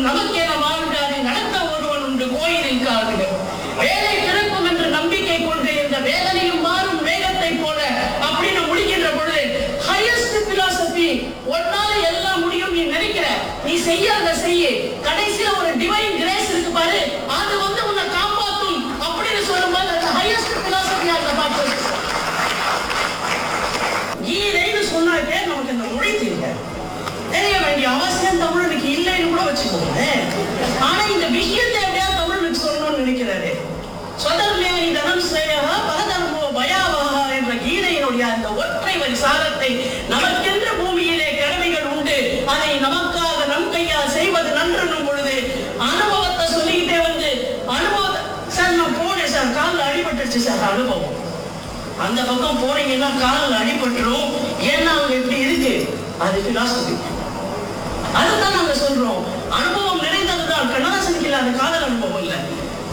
வேண்டும் நமக்கென வாழ்ந்தாரு நடத்த ஒருவன் உண்டு கோயிலில் காவிட வேலை கிடைக்கும் என்று நம்பிக்கை கொண்டு இந்த வேதனையும் மாறும் வேகத்தை போல அப்படின்னு முடிக்கின்ற பொழுது ஹையஸ்ட் பிலாசபி ஒன்னால எல்லாம் முடியும் நீ நினைக்கிற நீ செய்யாத செய்ய கடைசியில ஒரு டிவைன் கிரேஸ் இருக்கு பாரு அது வந்து உன்னை காப்பாத்தும் அப்படின்னு சொல்லும்போது அந்த ஹையஸ்ட் பிலாசபி அந்த பார்த்து கீதைன்னு சொன்னாக்கே நமக்கு இந்த மொழி தெரியாது தெரிய வேண்டிய அவசியம் தமிழனுக்கு இல்லைன்னு கூட வச்சுக்கோங்க ஆனா இந்த விஷயத்தை எப்படியாவது தமிழனுக்கு சொல்லணும்னு நினைக்கிறாரு சொதர்மியா தனம் சேயா பரதர்மோ பயாவகா என்ற கீதையினுடைய அந்த ஒற்றை வரி சாரத்தை நமக்கென்று பூமியிலே கடமைகள் உண்டு அதை நமக்காக நம் கையால் செய்வது நன்றென்னும் பொழுது அனுபவத்தை சொல்லிக்கிட்டே வந்து அனுபவத்தை சார் நான் போனேன் சார் காலில் அடிபட்டுருச்சு சார் அனுபவம் அந்த பக்கம் போனீங்கன்னா காலில் அடிபட்டுரும் ஏன்னா அங்க இப்படி இருக்கு அது பிலாசபி அதுதான் நாங்க சொல்றோம் அனுபவம் நிறைந்ததுதான் கண்ணதாசனுக்கு இல்லாத காதல் அனுபவம் இல்லை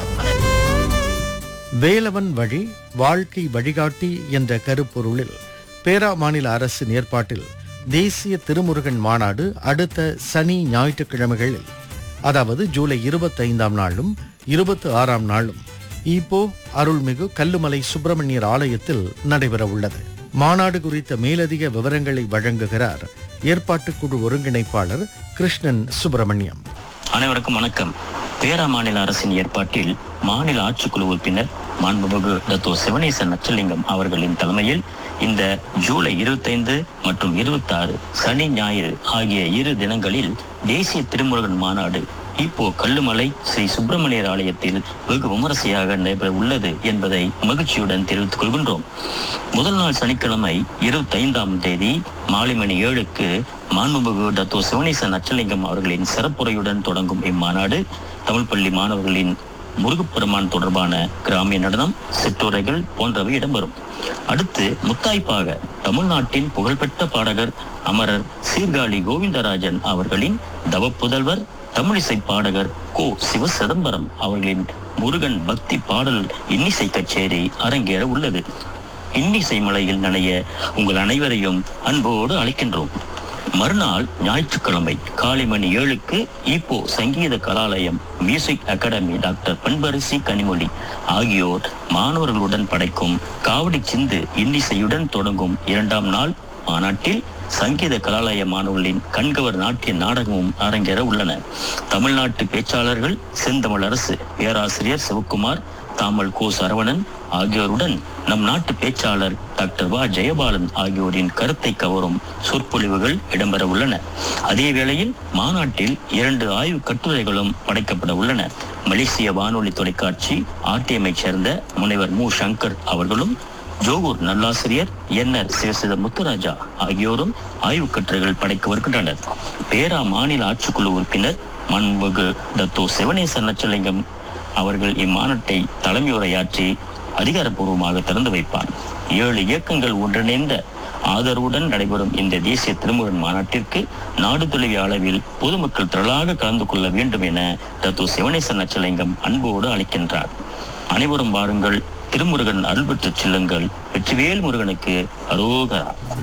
வேலவன் வழி வாழ்க்கை வழிகாட்டி என்ற கருப்பொருளில் பேரா மாநில அரசின் ஏற்பாட்டில் தேசிய திருமுருகன் மாநாடு அடுத்த சனி ஞாயிற்றுக்கிழமைகளில் அதாவது ஜூலை இருபத்தைந்தாம் நாளும் இருபத்தி ஆறாம் நாளும் ஈப்போ அருள்மிகு கல்லுமலை சுப்பிரமணியர் ஆலயத்தில் நடைபெற உள்ளது மாநாடு குறித்த மேலதிக விவரங்களை வழங்குகிறார் ஏற்பாட்டுக்குழு ஒருங்கிணைப்பாளர் கிருஷ்ணன் சுப்பிரமணியம் அனைவருக்கும் வணக்கம் பேரா மாநில அரசின் ஏற்பாட்டில் மாநில ஆட்சிக்குழு உறுப்பினர் மாண்புமிகு டத்தோ சிவனேசன் நச்சலிங்கம் அவர்களின் தலைமையில் இந்த ஜூலை இருபத்தைந்து மற்றும் இருபத்தாறு சனி ஞாயிறு ஆகிய இரு தினங்களில் தேசிய திருமுருகன் மாநாடு இப்போ கல்லுமலை ஸ்ரீ சுப்பிரமணியர் ஆலயத்தில் வெகு விமரிசையாக நடைபெற உள்ளது என்பதை மகிழ்ச்சியுடன் தெரிவித்துக் கொள்கின்றோம் முதல் நாள் சனிக்கிழமை இருபத்தைந்தாம் தேதி மாலை மணி ஏழுக்கு மாண்புமிகு டத்தோ சிவனேசன் அச்சலிங்கம் அவர்களின் சிறப்புரையுடன் தொடங்கும் இம்மாநாடு தமிழ் பள்ளி மாணவர்களின் முருகப்பெருமான் தொடர்பான கிராமிய நடனம் சிற்றுரைகள் போன்றவை இடம்பெறும் அடுத்து முத்தாய்ப்பாக தமிழ்நாட்டின் புகழ்பெற்ற பாடகர் அமரர் சீர்காழி கோவிந்தராஜன் அவர்களின் தவப்புதல்வர் தமிழிசை பாடகர் கோ சிவசிதம்பரம் அவர்களின் முருகன் பக்தி பாடல் இன்னிசை கச்சேரி அரங்கேற உள்ளது இன்னிசை மலையில் நனைய உங்கள் அனைவரையும் அன்போடு அழைக்கின்றோம் மறுநாள் ஞாயிற்றுக்கிழமை காலை மணி ஏழுக்கு Ipoh Sangeetha Kalalayam music academy doctor பண்பரிசி கனிமொழி ஆகியோர் மாணவர்களுடன் படைக்கும் காவடி சிந்து இன்னிசையுடன் தொடங்கும் இரண்டாம் நாள் மாநாட்டில் சங்கீத கலாலய மாணவர்களின் கண்கவர் நாட்டிய நாடகமும் அரங்கேற உள்ளன தமிழ்நாட்டு பேச்சாளர்கள் செந்தமிழ் அரசு பேராசிரியர் சிவக்குமார் தாமல் கோ சரவணன் ஆகியோருடன் நம் நாட்டு பேச்சாளர் டாக்டர் வா ஜெயபாலன் ஆகியோரின் கருத்தை கவரும் சொற்பொழிவுகள் இடம்பெற உள்ளன அதே வேளையில் மாநாட்டில் இரண்டு ஆய்வு கட்டுரைகளும் படைக்கப்பட உள்ளன மலேசிய வானொலி தொலைக்காட்சி ஆர்டிஎம்ஐ சேர்ந்த முனைவர் மு சங்கர் அவர்களும் ஜோகூர் நல்லாசிரியர் என்ஆர் சிவசித முத்துராஜா ஆகியோரும் ஆய்வுக் கட்டுரைகள் படைக்க வருகின்றனர் பேரா மாநில ஆட்சிக்குழு உறுப்பினர் மண்புகு தத்தோ சிவனேசன் நச்சலிங்கம் அவர்கள் இம்மாநாட்டை தலைமையுரையாற்றி அதிகாரப்பூர்வமாக திறந்து வைப்பார் ஏழு இயக்கங்கள் ஒன்றிணைந்த ஆதரவுடன் நடைபெறும் இந்த தேசிய திருமுருகன் மாநாட்டிற்கு நாடு தழுவிய அளவில் பொதுமக்கள் திரளாக கலந்து கொள்ள வேண்டும் என தத்து சிவனேசன் நச்சலிங்கம் அன்போடு அழைக்கின்றார் அனைவரும் வாருங்கள் திருமுருகன் அருள் பெற்றுச் செல்லுங்கள் வெற்றிவேல் முருகனுக்கு அரோகரா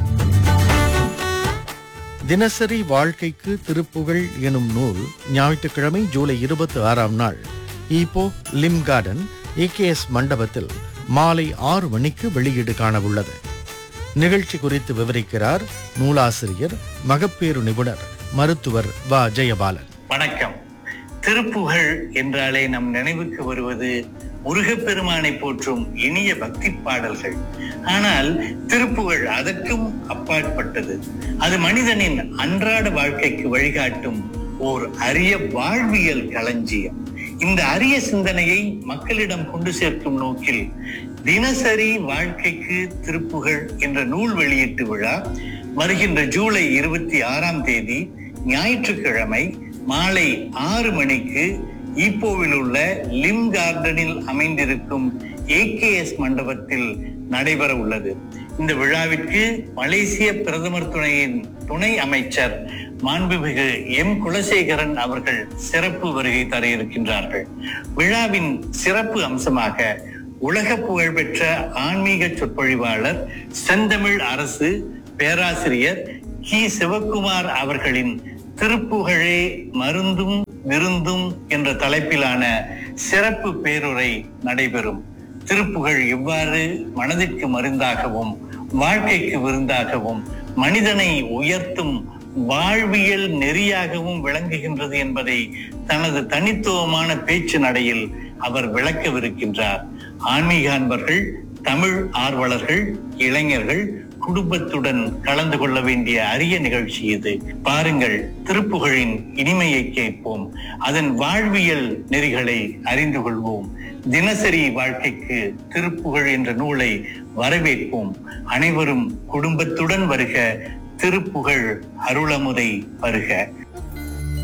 தினசரி வாழ்க்கைக்கு திருப்புகழ் எனும் நூல் ஞாயிற்றுக்கிழமை ஜூலை இருபத்தி ஆறாம் நாள் ஈப்போ லிம் கார்டன் ஏகேஎஸ் மண்டபத்தில் மாலை ஆறு மணிக்கு வெளியீடு காணவுள்ளது நிகழ்ச்சி குறித்து விவரிக்கிறார் நூலாசிரியர் மகப்பேறு நிபுணர் மருத்துவர் வ ஜெயபாலன் வணக்கம் திருப்புகழ் என்றாலே நம் நினைவுக்கு வருவது முருகப்பெருமானை போற்றும் இனிய பக்தி பாடல்கள் ஆனால் திருப்புகழ் அதற்கும் அப்பாற்பட்டது அது மனிதனின் அன்றாட வாழ்க்கைக்கு வழிகாட்டும் ஓர் அரிய வாழ்வியல் களஞ்சியம் இந்த அரிய சிந்தனையை மக்களிடம் கொண்டு சேர்க்கும் நோக்கில் தினசரி வாழ்க்கைக்கு திருப்புகழ் என்ற நூல் வெளியீட்டு விழா வருகின்ற ஜூலை இருபத்தி ஆறாம் தேதி ஞாயிற்றுக்கிழமை மாலை ஆறு மணிக்கு ஈப்போவில் உள்ள லிம் கார்டனில் அமைந்திருக்கும் ஏகேஎஸ் மண்டபத்தில் நடைபெற உள்ளது இந்த விழாவிற்கு மலேசிய பிரதமர் துணையின் துணை அமைச்சர் மாண்புமிகு எம் குலசேகரன் அவர்கள் சிறப்பு வருகை தர இருக்கின்றார்கள் விழாவின் சிறப்பு அம்சமாக உலக புகழ்பெற்ற ஆன்மீக சொற்பொழிவாளர் செந்தமிழ் அரசு பேராசிரியர் கி சிவக்குமார் அவர்களின் திருப்புகழே மருந்தும் விருந்தும் என்ற தலைப்பிலான சிறப்பு பேருரை நடைபெறும் திருப்புகழ் எவ்வாறு மனதிற்கு மருந்தாகவும் வாழ்க்கைக்கு விருந்தாகவும் மனிதனை உயர்த்தும் வாழ்வியல் நெறியாகவும் விளங்குகின்றது என்பதை தனது தனித்துவமான பேச்சு நடையில் அவர் விளக்கவிருக்கின்றார் ஆன்மீக அன்பர்கள் தமிழ் ஆர்வலர்கள் இளைஞர்கள் குடும்பத்துடன் கலந்து கொள்ள வேண்டிய அரிய நிகழ்ச்சி இது பாருங்கள் திருப்புகழின் இனிமையை கேட்போம் அதன் வாழ்வியல் நெறிகளை அறிந்து கொள்வோம் தினசரி வாழ்க்கைக்கு திருப்புகழ் என்ற நூலை வரவேற்போம் அனைவரும் குடும்பத்துடன் வருக திருப்புகழ் அருளமுதை வருக